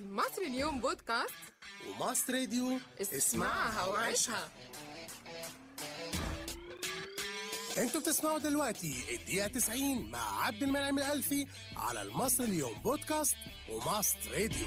مصر اليوم بودكاست وماست راديو اسمعها وعيشها انتوا بتسمعوا دلوقتي الدقيقة 90 مع عبد المنعم الألفي على المصر اليوم بودكاست وماست راديو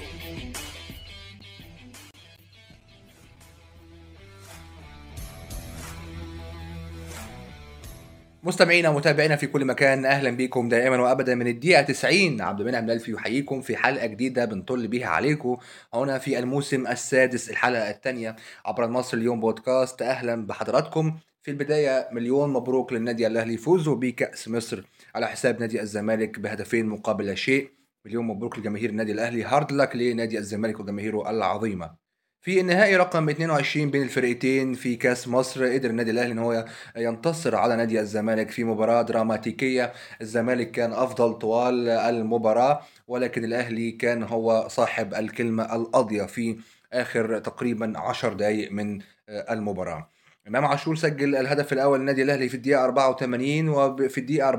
مستمعينا ومتابعينا في كل مكان اهلا بكم دائما وابدا من الدقيقه 90 عبد المنعم الالفي يحييكم في حلقه جديده بنطل بيها عليكم هنا في الموسم السادس الحلقه الثانيه عبر مصر اليوم بودكاست اهلا بحضراتكم في البدايه مليون مبروك للنادي الاهلي فوزه بكاس مصر على حساب نادي الزمالك بهدفين مقابل لا شيء مليون مبروك لجماهير النادي الاهلي هارد لك لنادي الزمالك وجماهيره العظيمه في النهائي رقم 22 بين الفرقتين في كاس مصر قدر النادي الاهلي ان هو ينتصر على نادي الزمالك في مباراه دراماتيكيه الزمالك كان افضل طوال المباراه ولكن الاهلي كان هو صاحب الكلمه القاضيه في اخر تقريبا 10 دقائق من المباراه امام عاشور سجل الهدف الاول للنادي الاهلي في الدقيقه 84 وفي الدقيقه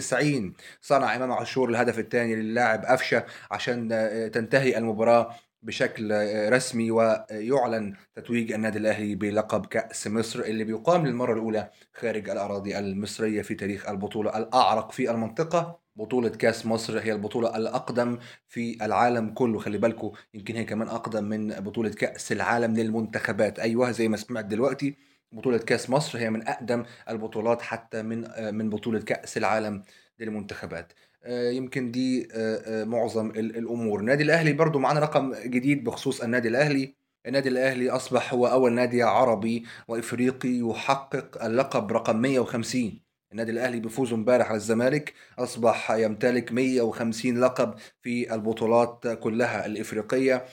94 صنع امام عاشور الهدف الثاني للاعب قفشه عشان تنتهي المباراه بشكل رسمي ويعلن تتويج النادي الاهلي بلقب كاس مصر اللي بيقام للمره الاولى خارج الاراضي المصريه في تاريخ البطوله الاعرق في المنطقه بطولة كاس مصر هي البطولة الأقدم في العالم كله خلي بالكم يمكن هي كمان أقدم من بطولة كأس العالم للمنتخبات أيوة زي ما سمعت دلوقتي بطولة كاس مصر هي من أقدم البطولات حتى من من بطولة كأس العالم للمنتخبات يمكن دي معظم الامور النادي الاهلي برضو معنا رقم جديد بخصوص النادي الاهلي النادي الاهلي اصبح هو اول نادي عربي وافريقي يحقق اللقب رقم 150 النادي الاهلي بفوزه امبارح على الزمالك اصبح يمتلك 150 لقب في البطولات كلها الافريقيه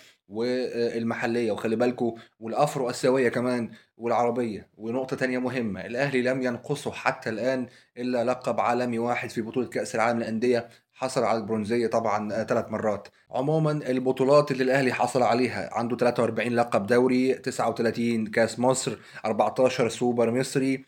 والمحليه وخلي بالكم والافرو اسيويه كمان والعربيه ونقطه تانية مهمه الاهلي لم ينقصه حتى الان الا لقب عالمي واحد في بطوله كاس العالم للانديه حصل على البرونزيه طبعا ثلاث مرات عموما البطولات اللي الاهلي حصل عليها عنده 43 لقب دوري 39 كاس مصر 14 سوبر مصري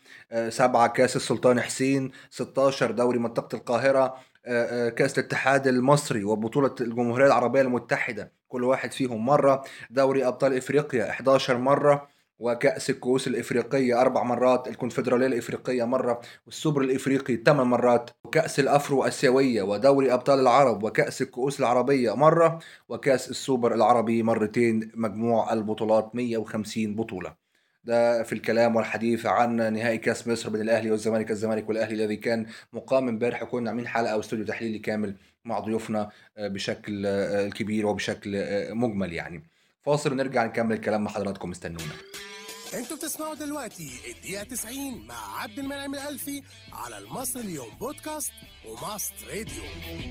7 كاس السلطان حسين 16 دوري منطقه القاهره كاس الاتحاد المصري وبطوله الجمهوريه العربيه المتحده كل واحد فيهم مره دوري ابطال افريقيا 11 مره وكأس الكؤوس الإفريقية أربع مرات الكونفدرالية الإفريقية مرة والسوبر الإفريقي ثمان مرات وكأس الأفرو أسيوية ودوري أبطال العرب وكأس الكؤوس العربية مرة وكأس السوبر العربي مرتين مجموع البطولات 150 بطولة ده في الكلام والحديث عن نهائي كاس مصر بين الاهلي والزمالك الزمالك والاهلي الذي كان مقام امبارح وكنا عاملين حلقه واستوديو تحليلي كامل مع ضيوفنا بشكل كبير وبشكل مجمل يعني فاصل ونرجع نكمل الكلام مع حضراتكم استنونا انتوا بتسمعوا دلوقتي الدقيقة 90 مع عبد المنعم الألفي على المصر اليوم بودكاست وماست راديو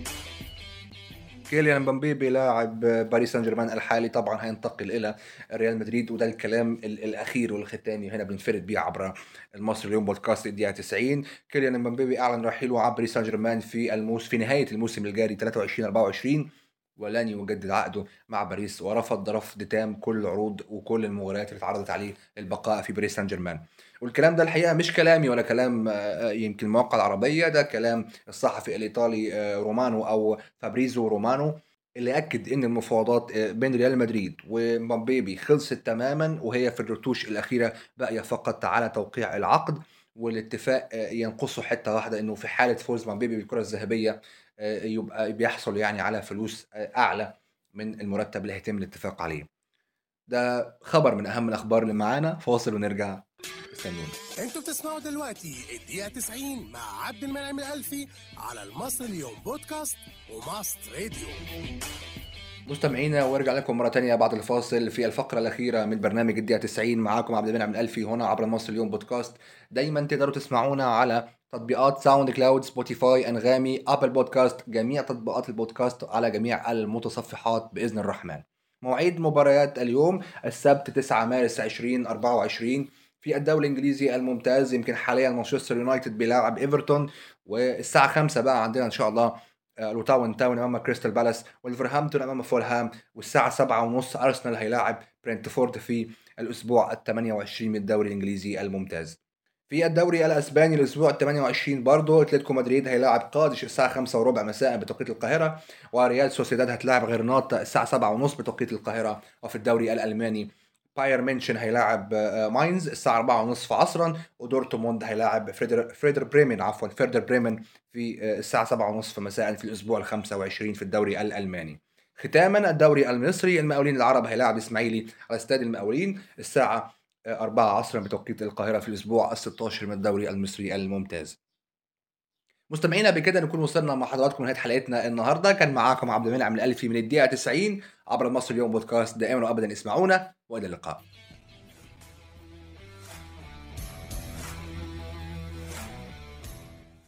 كيليان مبابي لاعب باريس سان جيرمان الحالي طبعا هينتقل الى ريال مدريد وده الكلام الاخير والختامي هنا بنفرد بيه عبر المصري اليوم بودكاست الدقيقه 90 كيليان مبابي اعلن رحيله عن باريس سان جيرمان في الموس في نهايه الموسم الجاري 23 24 ولن يجدد عقده مع باريس ورفض رفض تام كل العروض وكل المغريات اللي اتعرضت عليه للبقاء في باريس سان جيرمان والكلام ده الحقيقه مش كلامي ولا كلام يمكن المواقع العربيه ده كلام الصحفي الايطالي رومانو او فابريزو رومانو اللي اكد ان المفاوضات بين ريال مدريد ومبابي خلصت تماما وهي في الرتوش الاخيره باقيه فقط على توقيع العقد والاتفاق ينقصه حته واحده انه في حاله فوز مبابي بالكره الذهبيه يبقى بيحصل يعني على فلوس اعلى من المرتب اللي هيتم الاتفاق عليه ده خبر من اهم الاخبار اللي معانا فاصل ونرجع استنونا انتوا بتسمعوا دلوقتي الدقيقة 90 مع عبد المنعم الألفي على المصر اليوم بودكاست وماست راديو مستمعينا وارجع لكم مره تانية بعد الفاصل في الفقره الاخيره من برنامج الدقيقه 90 معاكم عبد المنعم الالفي هنا عبر مصر اليوم بودكاست دايما تقدروا تسمعونا على تطبيقات ساوند كلاود سبوتيفاي انغامي ابل بودكاست جميع تطبيقات البودكاست على جميع المتصفحات باذن الرحمن مواعيد مباريات اليوم السبت 9 مارس 2024 في الدوري الانجليزي الممتاز يمكن حاليا مانشستر يونايتد بيلاعب ايفرتون والساعه 5 بقى عندنا ان شاء الله لوتاون تاون امام كريستال بالاس ولفرهامبتون امام فولهام والساعه 7 ونص ارسنال هيلاعب برنتفورد في الاسبوع ال 28 من الدوري الانجليزي الممتاز في الدوري الاسباني الاسبوع ال 28 برضه اتلتيكو مدريد هيلاعب قادش الساعه 5 وربع مساء بتوقيت القاهره وريال سوسيداد هتلاعب غرناطه الساعه 7 ونص بتوقيت القاهره وفي الدوري الالماني باير مينشن هيلاعب آه، ماينز الساعه 4 ونصف عصرا ودورتموند هيلاعب فريدر فريدر بريمن عفوا فيردر بريمن في آه، الساعه 7 ونصف مساء في الاسبوع ال 25 في الدوري الالماني ختاما الدوري المصري المقاولين العرب هيلاعب اسماعيلي على استاد المقاولين الساعه 4 عصرا بتوقيت القاهرة في الأسبوع ال 16 من الدوري المصري الممتاز. مستمعينا بكده نكون وصلنا مع حضراتكم لنهاية حلقتنا النهارده كان معاكم عبد المنعم الألفي من الدقيقة 90 عبر مصر اليوم بودكاست دائما وأبدا اسمعونا وإلى اللقاء.